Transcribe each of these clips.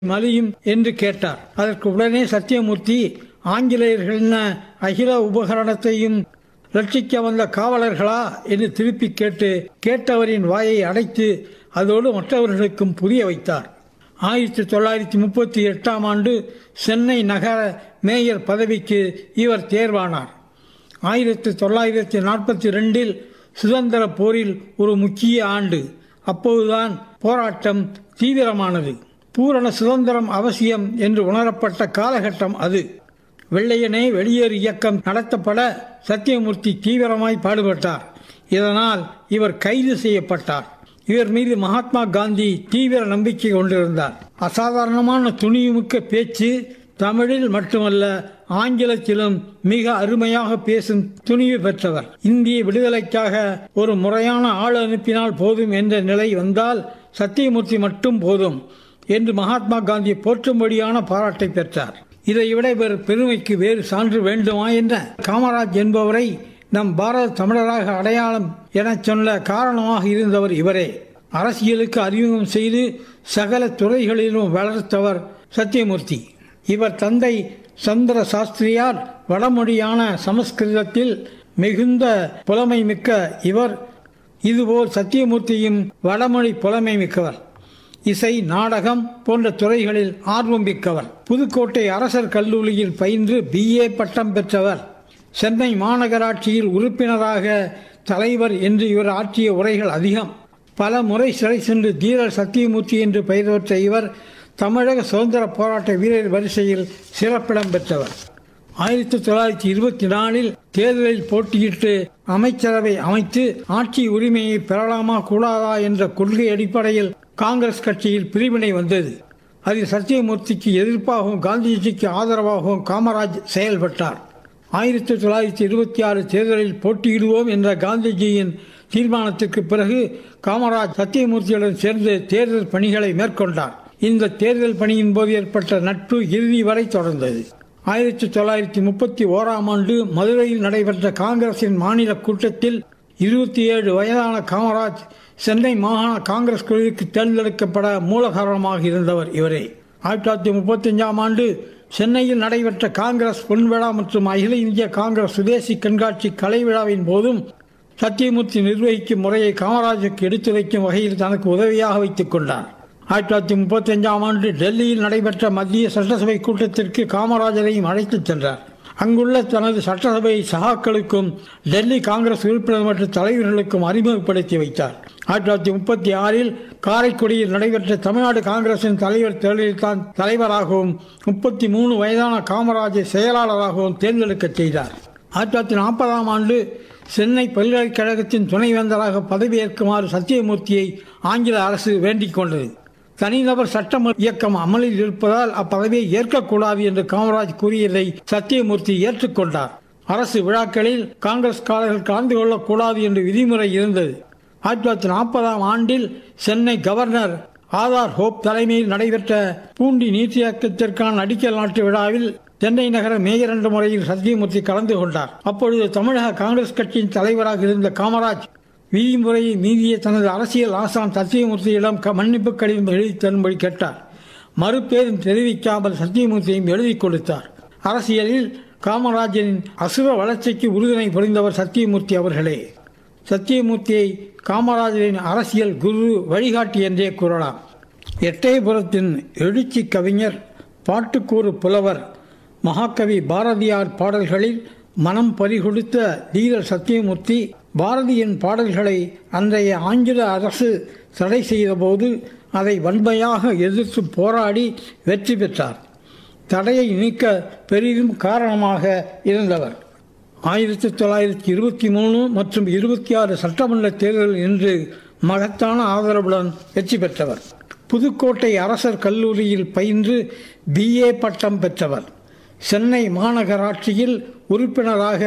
மலியும் என்று கேட்டார் அதற்கு உடனே சத்தியமூர்த்தி ஆங்கிலேயர்களின் அகில உபகரணத்தையும் ரட்சிக்க வந்த காவலர்களா என்று திருப்பி கேட்டு கேட்டவரின் வாயை அடைத்து அதோடு மற்றவர்களுக்கும் புரிய வைத்தார் ஆயிரத்தி தொள்ளாயிரத்தி முப்பத்தி எட்டாம் ஆண்டு சென்னை நகர மேயர் பதவிக்கு இவர் தேர்வானார் ஆயிரத்தி தொள்ளாயிரத்தி நாற்பத்தி ரெண்டில் சுதந்திர போரில் ஒரு முக்கிய ஆண்டு அப்போதுதான் போராட்டம் தீவிரமானது பூரண சுதந்திரம் அவசியம் என்று உணரப்பட்ட காலகட்டம் அது வெள்ளையனே வெளியேறு இயக்கம் நடத்தப்பட சத்தியமூர்த்தி தீவிரமாய் பாடுபட்டார் இதனால் இவர் கைது செய்யப்பட்டார் இவர் மீது மகாத்மா காந்தி தீவிர நம்பிக்கை கொண்டிருந்தார் அசாதாரணமான துணிவுமிக்க பேச்சு தமிழில் மட்டுமல்ல ஆங்கிலத்திலும் மிக அருமையாக பேசும் துணிவு பெற்றவர் இந்திய விடுதலைக்காக ஒரு முறையான ஆள் அனுப்பினால் போதும் என்ற நிலை வந்தால் சத்தியமூர்த்தி மட்டும் போதும் என்று மகாத்மா காந்தி போற்றும்படியான பாராட்டை பெற்றார் இதைவிட இவர் பெருமைக்கு வேறு சான்று வேண்டுமா என்ற காமராஜ் என்பவரை நம் பாரத தமிழராக அடையாளம் எனச் சொன்ன காரணமாக இருந்தவர் இவரே அரசியலுக்கு அறிமுகம் செய்து சகல துறைகளிலும் வளர்த்தவர் சத்தியமூர்த்தி இவர் தந்தை சந்திர சாஸ்திரியார் வடமொழியான சமஸ்கிருதத்தில் மிகுந்த புலமை மிக்க இவர் இதுபோல் சத்தியமூர்த்தியும் வடமொழி புலமை மிக்கவர் இசை நாடகம் போன்ற துறைகளில் ஆர்வம் மிக்கவர் புதுக்கோட்டை அரசர் கல்லூரியில் பயின்று பிஏ பட்டம் பெற்றவர் சென்னை மாநகராட்சியில் உறுப்பினராக தலைவர் என்று இவர் ஆற்றிய உரைகள் அதிகம் பல முறை சிறை சென்று தீரர் சத்தியமூர்த்தி என்று பெயர் பெற்ற இவர் தமிழக சுதந்திர போராட்ட வீரர் வரிசையில் சிறப்பிடம் பெற்றவர் ஆயிரத்தி தொள்ளாயிரத்தி இருபத்தி நாலில் தேர்தலில் போட்டியிட்டு அமைச்சரவை அமைத்து ஆட்சி உரிமையை பெறலாமா கூடாதா என்ற கொள்கை அடிப்படையில் காங்கிரஸ் கட்சியில் பிரிவினை வந்தது அதில் சத்தியமூர்த்திக்கு எதிர்ப்பாகவும் காந்திஜிக்கு ஆதரவாகவும் காமராஜ் செயல்பட்டார் ஆயிரத்தி தொள்ளாயிரத்தி இருபத்தி ஆறு தேர்தலில் போட்டியிடுவோம் என்ற காந்திஜியின் தீர்மானத்திற்கு பிறகு காமராஜ் சத்தியமூர்த்தியுடன் சேர்ந்து தேர்தல் பணிகளை மேற்கொண்டார் இந்த தேர்தல் பணியின் போது ஏற்பட்ட நட்பு இறுதி வரை தொடர்ந்தது ஆயிரத்தி தொள்ளாயிரத்தி முப்பத்தி ஓராம் ஆண்டு மதுரையில் நடைபெற்ற காங்கிரசின் மாநில கூட்டத்தில் இருபத்தி ஏழு வயதான காமராஜ் சென்னை மாகாண காங்கிரஸ் குழுவிற்கு தேர்ந்தெடுக்கப்பட மூல காரணமாக இருந்தவர் இவரே ஆயிரத்தி தொள்ளாயிரத்தி முப்பத்தஞ்சாம் ஆண்டு சென்னையில் நடைபெற்ற காங்கிரஸ் பொன்விழா மற்றும் அகில இந்திய காங்கிரஸ் சுதேசி கண்காட்சி கலை விழாவின் போதும் சத்தியமூர்த்தி நிர்வகிக்கும் முறையை காமராஜுக்கு எடுத்து வைக்கும் வகையில் தனக்கு உதவியாக வைத்துக் கொண்டார் ஆயிரத்தி தொள்ளாயிரத்தி முப்பத்தி அஞ்சாம் ஆண்டு டெல்லியில் நடைபெற்ற மத்திய சட்டசபை கூட்டத்திற்கு காமராஜரையும் அழைத்துச் சென்றார் அங்குள்ள தனது சட்டசபை சகாக்களுக்கும் டெல்லி காங்கிரஸ் உறுப்பினர் மற்றும் தலைவர்களுக்கும் அறிமுகப்படுத்தி வைத்தார் ஆயிரத்தி தொள்ளாயிரத்தி முப்பத்தி ஆறில் காரைக்குடியில் நடைபெற்ற தமிழ்நாடு காங்கிரசின் தலைவர் தேர்தலில் தான் தலைவராகவும் முப்பத்தி மூணு வயதான காமராஜை செயலாளராகவும் தேர்ந்தெடுக்க செய்தார் ஆயிரத்தி தொள்ளாயிரத்தி நாற்பதாம் ஆண்டு சென்னை பல்கலைக்கழகத்தின் துணைவேந்தராக பதவியேற்குமாறு சத்தியமூர்த்தியை ஆங்கில அரசு வேண்டிக் கொண்டது தனிநபர் சட்டம் இயக்கம் அமலில் இருப்பதால் அப்பதவியை ஏற்கக்கூடாது என்று காமராஜ் கூறியதை சத்தியமூர்த்தி ஏற்றுக்கொண்டார் அரசு விழாக்களில் காங்கிரஸ்காரர்கள் கலந்து கொள்ளக்கூடாது என்று விதிமுறை இருந்தது ஆயிரத்தி தொள்ளாயிரத்தி நாற்பதாம் ஆண்டில் சென்னை கவர்னர் ஆதார் ஹோப் தலைமையில் நடைபெற்ற பூண்டி நீர்த்தியாக்கத்திற்கான அடிக்கல் நாட்டு விழாவில் சென்னை நகர மேயர் என்ற முறையில் சத்தியமூர்த்தி கலந்து கொண்டார் அப்பொழுது தமிழக காங்கிரஸ் கட்சியின் தலைவராக இருந்த காமராஜ் விதிமுறையை மீறிய தனது அரசியல் ஆசான் சத்தியமூர்த்தியிடம் மன்னிப்பு கடிதம் எழுதி தரும்படி கேட்டார் மறுபேரும் தெரிவிக்காமல் சத்தியமூர்த்தியும் எழுதி கொடுத்தார் அரசியலில் காமராஜரின் அசுர வளர்ச்சிக்கு உறுதுணை புரிந்தவர் சத்தியமூர்த்தி அவர்களே சத்தியமூர்த்தியை காமராஜரின் அரசியல் குரு வழிகாட்டி என்றே கூறலாம் எட்டயபுரத்தின் எழுச்சி கவிஞர் பாட்டுக்கூறு புலவர் மகாகவி பாரதியார் பாடல்களில் மனம் பறிகொடுத்த தீரர் சத்தியமூர்த்தி பாரதியின் பாடல்களை அன்றைய ஆங்கில அரசு தடை செய்தபோது அதை வன்மையாக எதிர்த்து போராடி வெற்றி பெற்றார் தடையை நீக்க பெரிதும் காரணமாக இருந்தவர் ஆயிரத்தி தொள்ளாயிரத்தி இருபத்தி மூணு மற்றும் இருபத்தி ஆறு சட்டமன்ற தேர்தல் என்று மகத்தான ஆதரவுடன் வெற்றி பெற்றவர் புதுக்கோட்டை அரசர் கல்லூரியில் பயின்று பிஏ பட்டம் பெற்றவர் சென்னை மாநகராட்சியில் உறுப்பினராக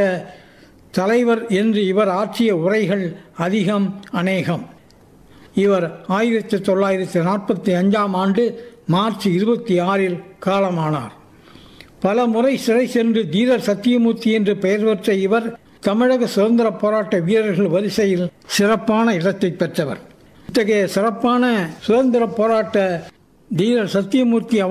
தலைவர் என்று இவர் ஆற்றிய உரைகள் அதிகம் அநேகம் இவர் ஆயிரத்தி தொள்ளாயிரத்தி நாற்பத்தி அஞ்சாம் ஆண்டு மார்ச் இருபத்தி ஆறில் காலமானார் பல முறை சிறை சென்று தீரர் சத்தியமூர்த்தி என்று பெயர் பெற்ற இவர் தமிழக சுதந்திர போராட்ட வீரர்கள் வரிசையில் சிறப்பான இடத்தை பெற்றவர் இத்தகைய சிறப்பான சுதந்திர போராட்ட தீரர் சத்தியமூர்த்தி